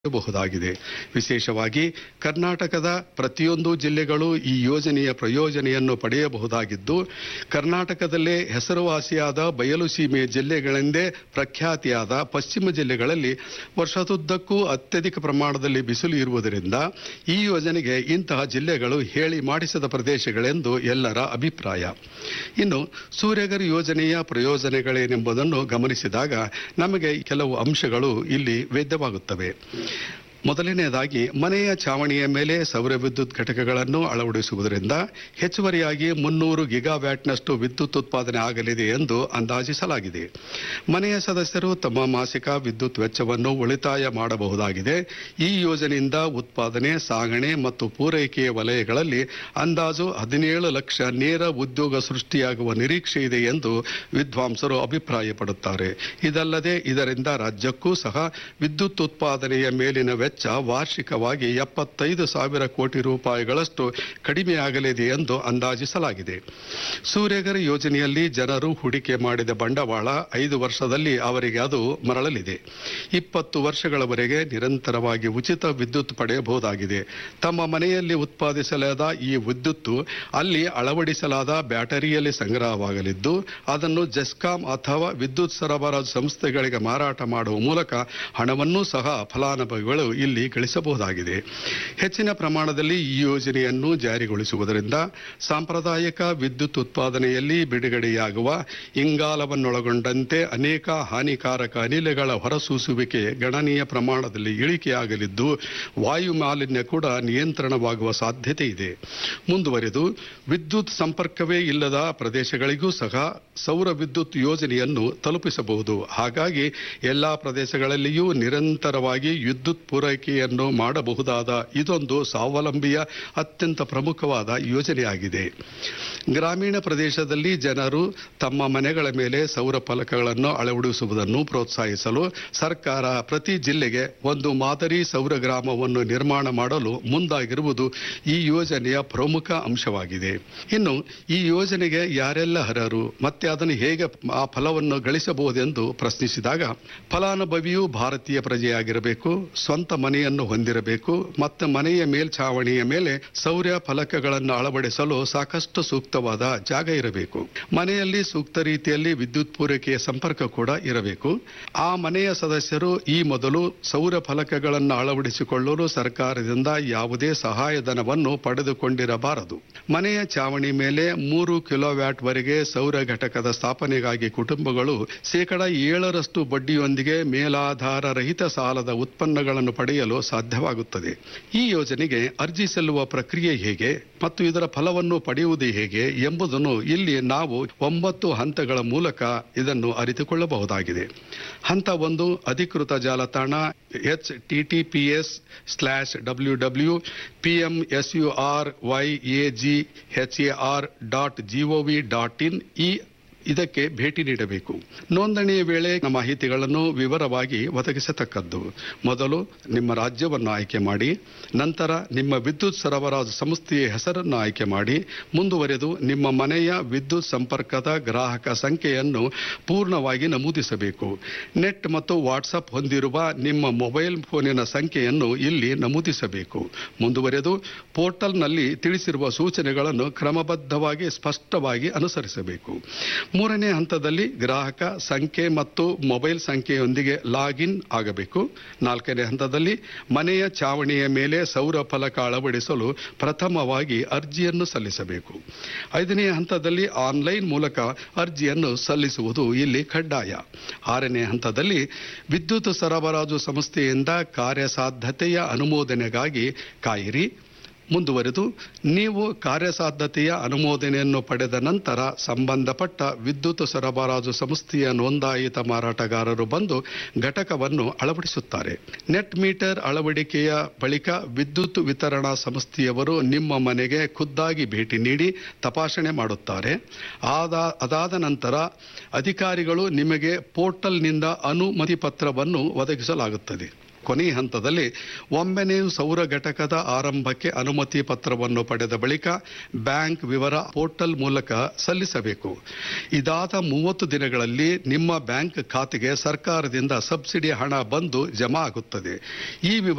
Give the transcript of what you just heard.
ಬಹುದಾಗಿದೆ ವಿಶೇಷವಾಗಿ ಕರ್ನಾಟಕದ ಪ್ರತಿಯೊಂದು ಜಿಲ್ಲೆಗಳು ಈ ಯೋಜನೆಯ ಪ್ರಯೋಜನೆಯನ್ನು ಪಡೆಯಬಹುದಾಗಿದ್ದು ಕರ್ನಾಟಕದಲ್ಲೇ ಹೆಸರುವಾಸಿಯಾದ ಬಯಲು ಸೀಮೆ ಜಿಲ್ಲೆಗಳೆಂದೇ ಪ್ರಖ್ಯಾತಿಯಾದ ಪಶ್ಚಿಮ ಜಿಲ್ಲೆಗಳಲ್ಲಿ ವರ್ಷದುದ್ದಕ್ಕೂ ಅತ್ಯಧಿಕ ಪ್ರಮಾಣದಲ್ಲಿ ಬಿಸಿಲು ಇರುವುದರಿಂದ ಈ ಯೋಜನೆಗೆ ಇಂತಹ ಜಿಲ್ಲೆಗಳು ಹೇಳಿ ಮಾಡಿಸದ ಪ್ರದೇಶಗಳೆಂದು ಎಲ್ಲರ ಅಭಿಪ್ರಾಯ ಇನ್ನು ಸೂರ್ಯಗರ್ ಯೋಜನೆಯ ಪ್ರಯೋಜನಗಳೇನೆಂಬುದನ್ನು ಗಮನಿಸಿದಾಗ ನಮಗೆ ಕೆಲವು ಅಂಶಗಳು ಇಲ್ಲಿ ವೇದ್ಯವಾಗುತ್ತವೆ ಮೊದಲನೆಯದಾಗಿ ಮನೆಯ ಚಾವಣಿಯ ಮೇಲೆ ಸೌರ ವಿದ್ಯುತ್ ಘಟಕಗಳನ್ನು ಅಳವಡಿಸುವುದರಿಂದ ಹೆಚ್ಚುವರಿಯಾಗಿ ಮುನ್ನೂರು ಗಿಗಾವ್ಯಾಟ್ನಷ್ಟು ವಿದ್ಯುತ್ ಉತ್ಪಾದನೆ ಆಗಲಿದೆ ಎಂದು ಅಂದಾಜಿಸಲಾಗಿದೆ ಮನೆಯ ಸದಸ್ಯರು ತಮ್ಮ ಮಾಸಿಕ ವಿದ್ಯುತ್ ವೆಚ್ಚವನ್ನು ಉಳಿತಾಯ ಮಾಡಬಹುದಾಗಿದೆ ಈ ಯೋಜನೆಯಿಂದ ಉತ್ಪಾದನೆ ಸಾಗಣೆ ಮತ್ತು ಪೂರೈಕೆಯ ವಲಯಗಳಲ್ಲಿ ಅಂದಾಜು ಹದಿನೇಳು ಲಕ್ಷ ನೇರ ಉದ್ಯೋಗ ಸೃಷ್ಟಿಯಾಗುವ ನಿರೀಕ್ಷೆ ಇದೆ ಎಂದು ವಿದ್ವಾಂಸರು ಅಭಿಪ್ರಾಯಪಡುತ್ತಾರೆ ಇದಲ್ಲದೆ ಇದರಿಂದ ರಾಜ್ಯಕ್ಕೂ ಸಹ ವಿದ್ಯುತ್ ಉತ್ಪಾದನೆಯ ಮೇಲಿನ ವೆಚ್ಚ ವಾರ್ಷಿಕವಾಗಿ ಎಪ್ಪತ್ತೈದು ಸಾವಿರ ಕೋಟಿ ರೂಪಾಯಿಗಳಷ್ಟು ಕಡಿಮೆಯಾಗಲಿದೆ ಎಂದು ಅಂದಾಜಿಸಲಾಗಿದೆ ಸೂರ್ಯಗರ್ ಯೋಜನೆಯಲ್ಲಿ ಜನರು ಹೂಡಿಕೆ ಮಾಡಿದ ಬಂಡವಾಳ ಐದು ವರ್ಷದಲ್ಲಿ ಅವರಿಗೆ ಅದು ಮರಳಲಿದೆ ಇಪ್ಪತ್ತು ವರ್ಷಗಳವರೆಗೆ ನಿರಂತರವಾಗಿ ಉಚಿತ ವಿದ್ಯುತ್ ಪಡೆಯಬಹುದಾಗಿದೆ ತಮ್ಮ ಮನೆಯಲ್ಲಿ ಉತ್ಪಾದಿಸಲಾದ ಈ ವಿದ್ಯುತ್ತು ಅಲ್ಲಿ ಅಳವಡಿಸಲಾದ ಬ್ಯಾಟರಿಯಲ್ಲಿ ಸಂಗ್ರಹವಾಗಲಿದ್ದು ಅದನ್ನು ಜೆಸ್ಕಾಂ ಅಥವಾ ವಿದ್ಯುತ್ ಸರಬರಾಜು ಸಂಸ್ಥೆಗಳಿಗೆ ಮಾರಾಟ ಮಾಡುವ ಮೂಲಕ ಹಣವನ್ನೂ ಸಹ ಫಲಾನುಭವಿಗಳು ಇಲ್ಲಿ ಗಳಿಸಬಹುದಾಗಿದೆ ಹೆಚ್ಚಿನ ಪ್ರಮಾಣದಲ್ಲಿ ಈ ಯೋಜನೆಯನ್ನು ಜಾರಿಗೊಳಿಸುವುದರಿಂದ ಸಾಂಪ್ರದಾಯಿಕ ವಿದ್ಯುತ್ ಉತ್ಪಾದನೆಯಲ್ಲಿ ಬಿಡುಗಡೆಯಾಗುವ ಇಂಗಾಲವನ್ನೊಳಗೊಂಡಂತೆ ಅನೇಕ ಹಾನಿಕಾರಕ ಅನಿಲಗಳ ಹೊರಸೂಸುವಿಕೆ ಗಣನೀಯ ಪ್ರಮಾಣದಲ್ಲಿ ಇಳಿಕೆಯಾಗಲಿದ್ದು ವಾಯು ಮಾಲಿನ್ಯ ಕೂಡ ನಿಯಂತ್ರಣವಾಗುವ ಸಾಧ್ಯತೆ ಇದೆ ಮುಂದುವರೆದು ವಿದ್ಯುತ್ ಸಂಪರ್ಕವೇ ಇಲ್ಲದ ಪ್ರದೇಶಗಳಿಗೂ ಸಹ ಸೌರ ವಿದ್ಯುತ್ ಯೋಜನೆಯನ್ನು ತಲುಪಿಸಬಹುದು ಹಾಗಾಗಿ ಎಲ್ಲಾ ಪ್ರದೇಶಗಳಲ್ಲಿಯೂ ನಿರಂತರವಾಗಿ ವಿದ್ಯುತ್ ಪೂರೈಕೆಯನ್ನು ಮಾಡಬಹುದಾದ ಇದೊಂದು ಸ್ವಾವಲಂಬಿಯ ಅತ್ಯಂತ ಪ್ರಮುಖವಾದ ಯೋಜನೆಯಾಗಿದೆ ಗ್ರಾಮೀಣ ಪ್ರದೇಶದಲ್ಲಿ ಜನರು ತಮ್ಮ ಮನೆಗಳ ಮೇಲೆ ಸೌರ ಫಲಕಗಳನ್ನು ಅಳವಡಿಸುವುದನ್ನು ಪ್ರೋತ್ಸಾಹಿಸಲು ಸರ್ಕಾರ ಪ್ರತಿ ಜಿಲ್ಲೆಗೆ ಒಂದು ಮಾದರಿ ಸೌರ ಗ್ರಾಮವನ್ನು ನಿರ್ಮಾಣ ಮಾಡಲು ಮುಂದಾಗಿರುವುದು ಈ ಯೋಜನೆಯ ಪ್ರಮುಖ ಅಂಶವಾಗಿದೆ ಇನ್ನು ಈ ಯೋಜನೆಗೆ ಯಾರೆಲ್ಲ ಅರ್ಹರು ಮತ್ತೆ ಅದನ್ನು ಹೇಗೆ ಆ ಫಲವನ್ನು ಗಳಿಸಬಹುದೆಂದು ಪ್ರಶ್ನಿಸಿದಾಗ ಫಲಾನುಭವಿಯು ಭಾರತೀಯ ಪ್ರಜೆಯಾಗಿರಬೇಕು ಸ್ವಂತ ಮನೆಯನ್ನು ಹೊಂದಿರಬೇಕು ಮತ್ತು ಮನೆಯ ಮೇಲ್ಛಾವಣಿಯ ಮೇಲೆ ಸೌರ ಫಲಕಗಳನ್ನು ಅಳವಡಿಸಲು ಸಾಕಷ್ಟು ಸೂಕ್ತವಾದ ಜಾಗ ಇರಬೇಕು ಮನೆಯಲ್ಲಿ ಸೂಕ್ತ ರೀತಿಯಲ್ಲಿ ವಿದ್ಯುತ್ ಪೂರೈಕೆಯ ಸಂಪರ್ಕ ಕೂಡ ಇರಬೇಕು ಆ ಮನೆಯ ಸದಸ್ಯರು ಈ ಮೊದಲು ಸೌರ ಫಲಕಗಳನ್ನು ಅಳವಡಿಸಿಕೊಳ್ಳಲು ಸರ್ಕಾರದಿಂದ ಯಾವುದೇ ಸಹಾಯಧನವನ್ನು ಪಡೆದುಕೊಂಡಿರಬಾರದು ಮನೆಯ ಚಾವಣಿ ಮೇಲೆ ಮೂರು ಕಿಲೋವ್ಯಾಟ್ ವರೆಗೆ ಸೌರ ಘಟಕದ ಸ್ಥಾಪನೆಗಾಗಿ ಕುಟುಂಬಗಳು ಶೇಕಡ ಏಳರಷ್ಟು ಬಡ್ಡಿಯೊಂದಿಗೆ ಮೇಲಾಧಾರ ರಹಿತ ಸಾಲದ ಉತ್ಪನ್ನಗಳನ್ನು ಪಡೆಯಲು ಸಾಧ್ಯವಾಗುತ್ತದೆ ಈ ಯೋಜನೆಗೆ ಅರ್ಜಿ ಸಲ್ಲುವ ಪ್ರಕ್ರಿಯೆ ಹೇಗೆ ಮತ್ತು ಇದರ ಫಲವನ್ನು ಪಡೆಯುವುದು ಹೇಗೆ ಎಂಬುದನ್ನು ಇಲ್ಲಿ ನಾವು ಒಂಬತ್ತು ಹಂತಗಳ ಮೂಲಕ ಇದನ್ನು ಅರಿತುಕೊಳ್ಳಬಹುದಾಗಿದೆ ಹಂತ ಒಂದು ಅಧಿಕೃತ ಜಾಲತಾಣ https slash W W P M S U R Y A G H A R dot gov dot in ಈ ಇದಕ್ಕೆ ಭೇಟಿ ನೀಡಬೇಕು ನೋಂದಣಿಯ ವೇಳೆ ಮಾಹಿತಿಗಳನ್ನು ವಿವರವಾಗಿ ಒದಗಿಸತಕ್ಕದ್ದು ಮೊದಲು ನಿಮ್ಮ ರಾಜ್ಯವನ್ನು ಆಯ್ಕೆ ಮಾಡಿ ನಂತರ ನಿಮ್ಮ ವಿದ್ಯುತ್ ಸರಬರಾಜು ಸಂಸ್ಥೆಯ ಹೆಸರನ್ನು ಆಯ್ಕೆ ಮಾಡಿ ಮುಂದುವರೆದು ನಿಮ್ಮ ಮನೆಯ ವಿದ್ಯುತ್ ಸಂಪರ್ಕದ ಗ್ರಾಹಕ ಸಂಖ್ಯೆಯನ್ನು ಪೂರ್ಣವಾಗಿ ನಮೂದಿಸಬೇಕು ನೆಟ್ ಮತ್ತು ವಾಟ್ಸಪ್ ಹೊಂದಿರುವ ನಿಮ್ಮ ಮೊಬೈಲ್ ಫೋನಿನ ಸಂಖ್ಯೆಯನ್ನು ಇಲ್ಲಿ ನಮೂದಿಸಬೇಕು ಮುಂದುವರೆದು ಪೋರ್ಟಲ್ನಲ್ಲಿ ತಿಳಿಸಿರುವ ಸೂಚನೆಗಳನ್ನು ಕ್ರಮಬದ್ಧವಾಗಿ ಸ್ಪಷ್ಟವಾಗಿ ಅನುಸರಿಸಬೇಕು ಮೂರನೇ ಹಂತದಲ್ಲಿ ಗ್ರಾಹಕ ಸಂಖ್ಯೆ ಮತ್ತು ಮೊಬೈಲ್ ಸಂಖ್ಯೆಯೊಂದಿಗೆ ಲಾಗಿನ್ ಆಗಬೇಕು ನಾಲ್ಕನೇ ಹಂತದಲ್ಲಿ ಮನೆಯ ಚಾವಣಿಯ ಮೇಲೆ ಸೌರ ಫಲಕ ಅಳವಡಿಸಲು ಪ್ರಥಮವಾಗಿ ಅರ್ಜಿಯನ್ನು ಸಲ್ಲಿಸಬೇಕು ಐದನೇ ಹಂತದಲ್ಲಿ ಆನ್ಲೈನ್ ಮೂಲಕ ಅರ್ಜಿಯನ್ನು ಸಲ್ಲಿಸುವುದು ಇಲ್ಲಿ ಕಡ್ಡಾಯ ಆರನೇ ಹಂತದಲ್ಲಿ ವಿದ್ಯುತ್ ಸರಬರಾಜು ಸಂಸ್ಥೆಯಿಂದ ಕಾರ್ಯಸಾಧ್ಯತೆಯ ಅನುಮೋದನೆಗಾಗಿ ಕಾಯಿರಿ ಮುಂದುವರೆದು ನೀವು ಕಾರ್ಯಸಾಧ್ಯತೆಯ ಅನುಮೋದನೆಯನ್ನು ಪಡೆದ ನಂತರ ಸಂಬಂಧಪಟ್ಟ ವಿದ್ಯುತ್ ಸರಬರಾಜು ಸಂಸ್ಥೆಯ ನೋಂದಾಯಿತ ಮಾರಾಟಗಾರರು ಬಂದು ಘಟಕವನ್ನು ಅಳವಡಿಸುತ್ತಾರೆ ನೆಟ್ ಮೀಟರ್ ಅಳವಡಿಕೆಯ ಬಳಿಕ ವಿದ್ಯುತ್ ವಿತರಣಾ ಸಂಸ್ಥೆಯವರು ನಿಮ್ಮ ಮನೆಗೆ ಖುದ್ದಾಗಿ ಭೇಟಿ ನೀಡಿ ತಪಾಸಣೆ ಮಾಡುತ್ತಾರೆ ಆದ ಅದಾದ ನಂತರ ಅಧಿಕಾರಿಗಳು ನಿಮಗೆ ಪೋರ್ಟಲ್ನಿಂದ ಅನುಮತಿ ಪತ್ರವನ್ನು ಒದಗಿಸಲಾಗುತ್ತದೆ ಕೊನೆಯ ಹಂತದಲ್ಲಿ ಒಮ್ಮೆ ನೀವು ಸೌರ ಘಟಕದ ಆರಂಭಕ್ಕೆ ಅನುಮತಿ ಪತ್ರವನ್ನು ಪಡೆದ ಬಳಿಕ ಬ್ಯಾಂಕ್ ವಿವರ ಪೋರ್ಟಲ್ ಮೂಲಕ ಸಲ್ಲಿಸಬೇಕು ಇದಾದ ಮೂವತ್ತು ದಿನಗಳಲ್ಲಿ ನಿಮ್ಮ ಬ್ಯಾಂಕ್ ಖಾತೆಗೆ ಸರ್ಕಾರದಿಂದ ಸಬ್ಸಿಡಿ ಹಣ ಬಂದು ಜಮಾ ಆಗುತ್ತದೆ ಈ ವಿವರ